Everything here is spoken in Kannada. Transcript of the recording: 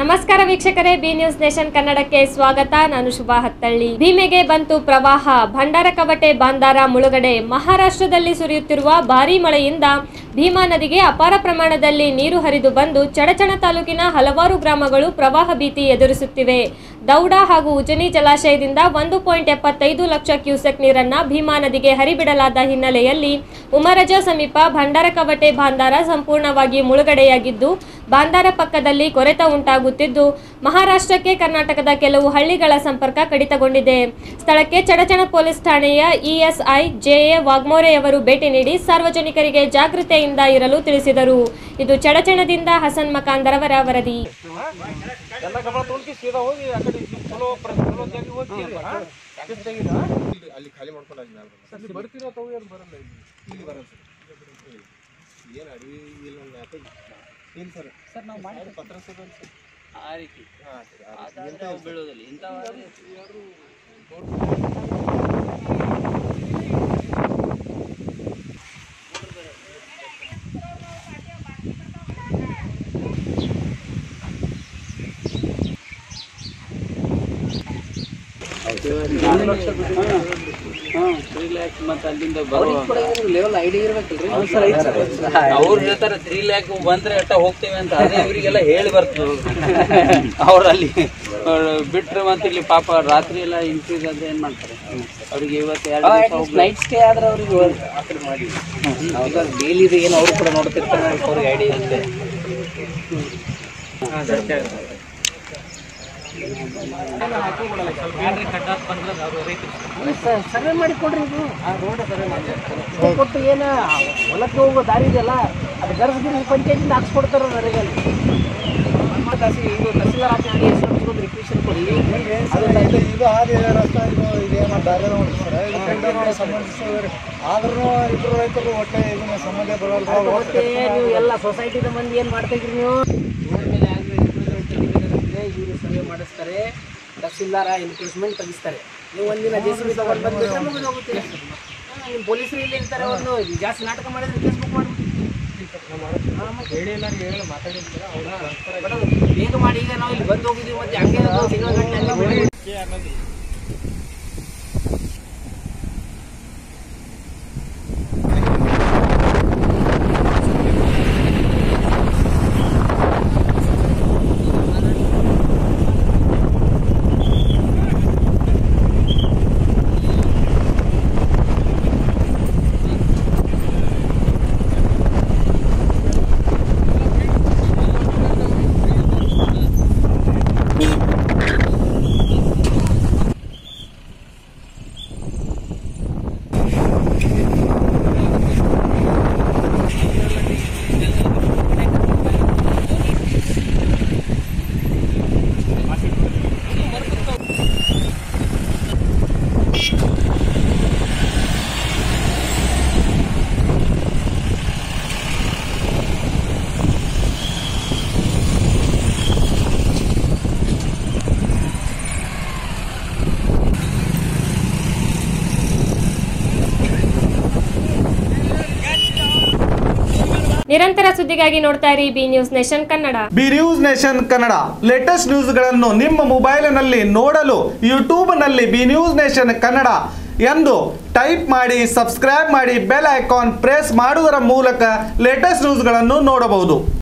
ನಮಸ್ಕಾರ ವೀಕ್ಷಕರೇ ಬಿ ನ್ಯೂಸ್ ನೇಷನ್ ಕನ್ನಡಕ್ಕೆ ಸ್ವಾಗತ ನಾನು ಶುಭಾ ಹತ್ತಳ್ಳಿ ಭೀಮೆಗೆ ಬಂತು ಪ್ರವಾಹ ಭಂಡಾರ ಕವಟೆ ಬಾಂದಾರ ಮುಳುಗಡೆ ಮಹಾರಾಷ್ಟ್ರದಲ್ಲಿ ಸುರಿಯುತ್ತಿರುವ ಭಾರೀ ಮಳೆಯಿಂದ ಭೀಮಾ ನದಿಗೆ ಅಪಾರ ಪ್ರಮಾಣದಲ್ಲಿ ನೀರು ಹರಿದು ಬಂದು ಚಡಚಣ ತಾಲೂಕಿನ ಹಲವಾರು ಗ್ರಾಮಗಳು ಪ್ರವಾಹ ಭೀತಿ ಎದುರಿಸುತ್ತಿವೆ ದೌಡ ಹಾಗೂ ಉಜನಿ ಜಲಾಶಯದಿಂದ ಒಂದು ಪಾಯಿಂಟ್ ಎಪ್ಪತ್ತೈದು ಲಕ್ಷ ಕ್ಯೂಸೆಕ್ ನೀರನ್ನ ಭೀಮಾ ನದಿಗೆ ಹರಿಬಿಡಲಾದ ಹಿನ್ನೆಲೆಯಲ್ಲಿ ಉಮರಜ ಸಮೀಪ ಭಂಡಾರ ಕವಟೆ ಬಾಂದಾರ ಸಂಪೂರ್ಣವಾಗಿ ಮುಳುಗಡೆಯಾಗಿದ್ದು ಬಾಂದಾರ ಪಕ್ಕದಲ್ಲಿ ಕೊರೆತ ಉಂಟಾಗುತ್ತಿದ್ದು ಮಹಾರಾಷ್ಟ್ರಕ್ಕೆ ಕರ್ನಾಟಕದ ಕೆಲವು ಹಳ್ಳಿಗಳ ಸಂಪರ್ಕ ಕಡಿತಗೊಂಡಿದೆ ಸ್ಥಳಕ್ಕೆ ಚಡಚಣ ಪೊಲೀಸ್ ಠಾಣೆಯ ಇಎಸ್ಐ ಜೆಎ ವಾಗ್ಮೋರೆಯವರು ಭೇಟಿ ನೀಡಿ ಸಾರ್ವಜನಿಕರಿಗೆ ಜಾಗೃತೆಯಿಂದ ಇರಲು ತಿಳಿಸಿದರು ಇದು ಚಡಚಣದಿಂದ ಹಸನ್ ಮಕಾಂದರವರ ವರದಿ ಎಲ್ಲ ಗಮನ ತೊಗೊಂಡು ಸೀದಾ ಹೋಗಿ ಆ ಕಡೆ ಚಲೋ ಪ್ರ- ಚಲೋ ಜಾಗ ಹೋಗಿ ಪ್ಯಾಕೇಜ್ ತೆಗೀರಾ? ಅಲ್ಲಿ ಖಾಲಿ ಮಾಡ್ಕೊಂಡು ಅಲ್ಲಿ ಮ್ಯಾಲೆ ಬರ್ತಾರೆ. ಅಲ್ಲಿ ಬರ್ತೀರೋ ತಾವು ಏನು ಬರಲ್ಲ ಇಲ್ಲಿ ಇಲ್ಲಿ ಬರಲ್ಲ ಸರ್ ಏನು ಅಡವಿ ಇಲ್ಲ ಒಂದು ಮ್ಯಾಪ್ ಇಲ್ಲ ಸರ್ ಸರ್ ನಾವು ಮಾಡಿ ಅದು ಪತ್ರ ಸರ್ ಅದು ಸರ್. ಆ ರೀತಿ ಹಾಂ ಸರ್ ಅದು ಅದಾದ್ರೆ ಅವು ಬೀಳೋದಿಲ್ಲ ಇಂಥವಾದ್ರೆ ತ್ರೀ ಲ್ಯಾಕ್ ಮತ್ತೆ ಅಲ್ಲಿಂದ ಬರುವ ಲೆವೆಲ್ ಐಡಿ ಇರ್ಬೇಕಲ್ರಿ ಅವ್ರು ಹೇಳ್ತಾರೆ ತ್ರೀ ಲ್ಯಾಕ್ ಬಂದ್ರೆ ಎಟ್ಟ ಹೋಗ್ತೇವೆ ಅಂತ ಅದೇ ಇವರಿಗೆಲ್ಲ ಹೇಳಿ ಬರ್ತದೆ ಅವ್ರು ಅಲ್ಲಿ ಅವ್ರು ಬಿಟ್ರೆ ಮತ್ತೆ ಇಲ್ಲಿ ಪಾಪ ರಾತ್ರಿ ಎಲ್ಲ ಇನ್ಕ್ರೀಸ್ ಅದ ಏನ್ ಮಾಡ್ತಾರೆ ಅವ್ರಿಗೆ ಇವತ್ತು ಎರಡು ದಿವಸ ಹೋಗ್ಲಿ. ನೈಟ್ ಸ್ಟೇ ಆದ್ರೆ ಅವ್ರಿಗೆ ಮಾಡಿ ಅವಾಗ ಡೈಲಿ ಇದು ಏನು ಅವರು ಕೂಡ ನೋಡ್ತಿರ್ತಾರೆ ಅವ್ರಿಗೆ ಐಡಿ ಇರುತ್ತೆ ಸರ್ವೆ ಮಾಡಿ ಕೊಡ್ರಿ ಇದು ಆ ರೋಡ್ ಸರ್ವೆ ಮಾಡಿ ಕೊಟ್ಟು ಏನು ಹೊಲಕ್ಕೆ ಹೋಗೋ ದಾರಿ ಇದೆಯಲ್ಲ ಅದು ಗರ್ಭಗಿರಿ ಪಂಚಾಯತಿಂದ ಹಾಕ್ಸ್ಕೊಡ್ತಾರ ನರೇಗಲ್ಲಿ ಇದು ತಹಸೀಲ್ದಾರ್ ಆಗಿ ಒಂದು ರಿಕ್ವೆಷನ್ ಕೊಡಿ ಇದು ಇದು ಹಾದಿ ರಸ್ತೆ ಇದು ಇದೇನೋ ದಾರಿ ನೋಡಿ ಸರ್ ಇದು ಟೆಂಡರ್ ಸಂಬಂಧಿಸಿದ್ರೆ ಆದ್ರೂ ಇಬ್ಬರು ರೈತರು ಒಟ್ಟೆ ಇದನ್ನ ಸಂಬಂಧ ಬರಲ್ಲ ಮತ್ತೆ ನೀವು ಎಲ್ಲ ಸೊಸೈಟಿದ ಮಂದಿ ಏನು ಮಾಡ್ತಾ ಇದ್ರಿ ನೀವು ಇವರು ಸರ್ವೆ ಮಾಡಿಸ್ತಾರೆ ತಹಸೀಲ್ದಾರ ಎನ್ಕ್ರೋಚ್ಮೆಂಟ್ ತೆಗಿಸ್ತಾರೆ ನೀವು ಒಂದಿನ ಜೆ ಸಿ ಬಿ ತಗೊಂಡು ಬಂದ್ಬಿಟ್ರೆ ಮುಗಿದು ಹೋಗುತ್ತೆ ನಿಮ್ಮ ಪೊಲೀಸರು ಇಲ್ಲಿ ಇರ್ತಾರೆ ಒಂದು ಜಾಸ್ತಿ ನಾಟಕ ಮಾಡಿದ್ರೆ ಕೇಸ್ ಬುಕ್ ಮಾಡ್ಬಿಟ್ಟು ಹೇಳಿ ಇಲ್ಲ ಹೇಳಿ ಮಾತಾಡಿರ್ತಾರೆ ಅವ್ರು ಬರ್ತಾರೆ ಬಟ್ ಅದು ಬೇಗ ಮಾಡಿ ಈಗ ನಾವು ಇಲ್ಲಿ ಬಂದು ಹೋಗಿದ್ದೀವಿ ಮತ್ತೆ ಹಂಗೆ ಅದು ತಿಂಗಳ ಗಂಟೆ ಹಂಗೆ ಬಿಡಿ. ಕೆ ಅನ್ನೋದು ನಿರಂತರ ಸುದ್ದಿಗಾಗಿ ನೋಡ್ತಾ ಇರಿ B news nation Kannada B news nation Kannada latest ನ್ಯೂಸ್ಗಳನ್ನು ನಿಮ್ಮ ಮೊಬೈಲಿನಲ್ಲಿ ನೋಡಲು ಯೂಟ್ಯೂಬ್ನಲ್ಲಿ ಬಿ ನ್ಯೂಸ್ ನೇಷನ್ ಕನ್ನಡ ಎಂದು ಟೈಪ್ ಮಾಡಿ ಸಬ್ಸ್ಕ್ರೈಬ್ ಮಾಡಿ ಬೆಲ್ ಐಕಾನ್ ಪ್ರೆಸ್ ಮಾಡುವುದರ ಮೂಲಕ ಲೇಟೆಸ್ಟ್ ನ್ಯೂಸ್ಗಳನ್ನು ನೋಡಬಹುದು